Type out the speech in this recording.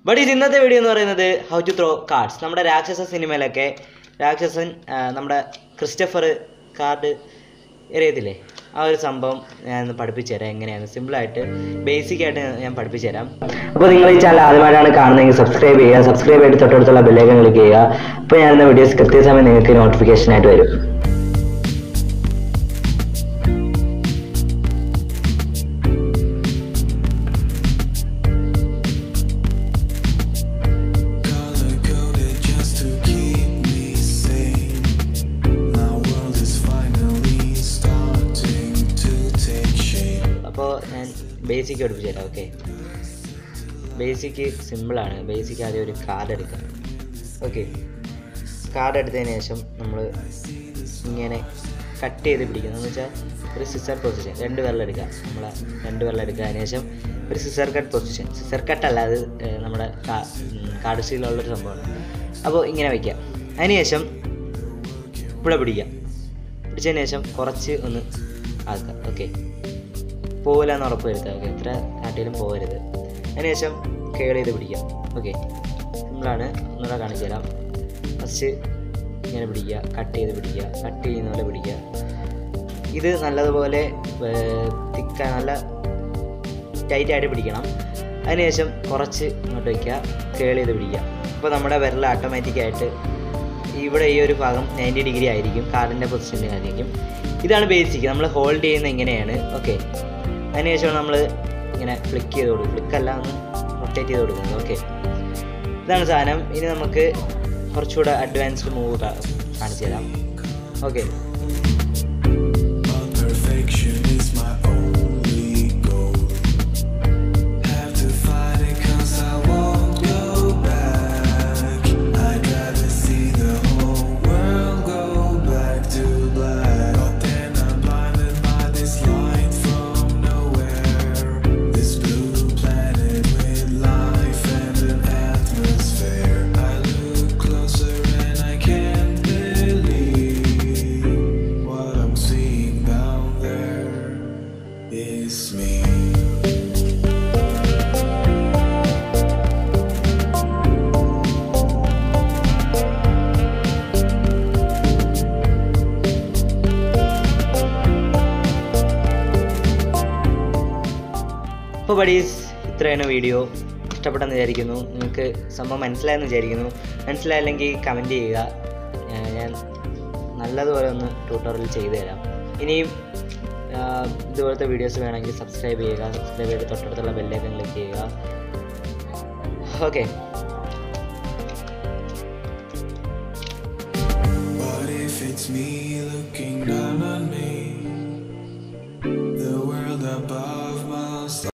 But ഇത് ഇന്നത്തെ video എന്ന് പറയുന്നത് ഹൗ ടു ത്രോ കാർഡ്സ് നമ്മുടെ രാക്ഷസ സിനിമയിലൊക്കെ രാക്ഷസൻ ആ, നമ്മുടെ ക്രിസ്റ്റഫർ കാർഡ് എറിയത്തില്ലേ ആ ഒരു സംഭവം ഞാൻ പഠിപ്പിച്ചു തരാം എങ്ങനെയാണ് സിമ്പിളായിട്ട് ബേസിക് ആയിട്ട് ഞാൻ പഠിപ്പിച്ചു തരാം അപ്പോൾ നിങ്ങൾ ഈ ചാനൽ ആദ്യമായിട്ടാണ് കാണുന്നതെങ്കിൽ സബ്സ്ക്രൈബ് ചെയ്യുക സബ്സ്ക്രൈബ് ചെയ്ത് തൊട്ടടുത്തുള്ള ബെല്ലേക്കൻ ക്ലിക്ക് ചെയ്യുക അപ്പോൾ ഞാനിന്ന് വീഡിയോസ് കൃത്യസമയം നിങ്ങൾക്ക് നോട്ടിഫിക്കേഷൻ ആയിട്ട് വരും Color coded just to keep me sane. My world is finally starting to take shape. അപ്പോൾ ഞാൻ ബേസിക് പഠിപ്പിച്ചു തരാം ഓക്കെ ബേസിക് സിമ്പിളാണ് ബേസിക് ആദ്യം ഒരു കാർഡ് എടുക്കുക ഓക്കെ കാർഡ് എടുത്തതിന് ശേഷം നമ്മൾ ഇങ്ങനെ കട്ട് ചെയ്ത് പിടിക്കുന്നത് എന്ന് വെച്ചാൽ ഒരു സിസർ പൊസിഷൻ രണ്ട് വെള്ളം എടുക്കുക നമ്മൾ രണ്ട് വെള്ളം എടുക്കുക അതിന് ശേഷം ഒരു scissor cut position scissor cut അല്ല അത് ഏഹ്, നമ്മുടെ കാർഡ് സ്റ്റീലുള്ളൊരു സംഭവമാണ് അപ്പോൾ ഇങ്ങനെ വയ്ക്കുക അതിന് ശേഷം ഇവിടെ പിടിക്കുക പിടിച്ചതിന് ശേഷം കുറച്ച് ഒന്ന് ആക്കുക ഓക്കെ പോവില്ല എന്ന് ഉറപ്പ് വരുത്തുക ഓക്കെ എത്ര കാട്ടിലും പോകരുത് അതിനുശേഷം കേൾ ചെയ്ത് പിടിക്കാം ഓക്കെ സിമ്പിളാണ് ഒന്നുകൂടെ കാണിച്ചു തരാം ഫസ്റ്റ് ഇങ്ങനെ പിടിക്കുക കട്ട് ചെയ്ത് പിടിക്കുക കട്ട് ചെയ്യുന്ന പോലെ പിടിക്കുക ഇത് നല്ലതുപോലെ തിക്ക നല്ല ടൈറ്റായിട്ട് പിടിക്കണം അതിനുശേഷം കുറച്ച് ഇങ്ങോട്ട് വയ്ക്കുക കേൾ ചെയ്ത് പിടിക്കുക അപ്പോൾ നമ്മുടെ വിരൽ ഓട്ടോമാറ്റിക്കായിട്ട് ഇവിടെ ഈ ഒരു ഭാഗം നയൻറ്റി ഡിഗ്രി ആയിരിക്കും കാറിൻ്റെ പൊസിഷനിൽ ആയിരിക്കും ഇതാണ് ബേസിക് നമ്മൾ ഹോൾഡ് ചെയ്യുന്ന എങ്ങനെയാണ് ഓക്കെ അതിനുശേഷം നമ്മൾ ഇങ്ങനെ ഫ്ലിക്ക് ചെയ്ത് കൊടുക്കും ഫ്ലിക്കല്ല ഒന്ന് റൊട്ടേറ്റ് ചെയ്ത് കൊടുക്കുന്നത് ഓക്കെ ഇതാണ് സാധനം ഇനി നമുക്ക് കുറച്ചുകൂടെ അഡ്വാൻസ്ഡ് മൂവ് കാണിച്ചു തരാം okay But perfection is my only goal. Have to fight it 'cause I won't go back. I'd rather see the whole world go back to black. But then I'm blinded by this light from nowhere. This blue planet with life and an atmosphere. I look closer and I can't believe what I'm seeing down there is me. അപ്പോൾ buddies ഇത്രയാണ് video ഇഷ്ടപ്പെട്ടെന്ന് വിചാരിക്കുന്നു നിങ്ങൾക്ക് സംഭവം മനസ്സിലായെന്ന് വിചാരിക്കുന്നു മനസ്സിലായില്ലെങ്കിൽ comment ചെയ്യുക ഞാൻ- ഞാൻ നല്ലതുപോലെ ഒന്ന് ട്യൂട്ടോറിയൽ ചെയ്തു തരാം ഇനിയും ആ, ഇതുപോലത്തെ വീഡിയോസ് വേണമെങ്കിൽ സബ്സ്ക്രൈബ് ചെയ്യുക സബ്സ്ക്രൈബ് ചെയ്ത് തൊട്ടടുത്തുള്ള ബെല്ലേക്കൻ ക്ലിക്ക് ചെയ്യുക okay What if it's me looking down on me? The world above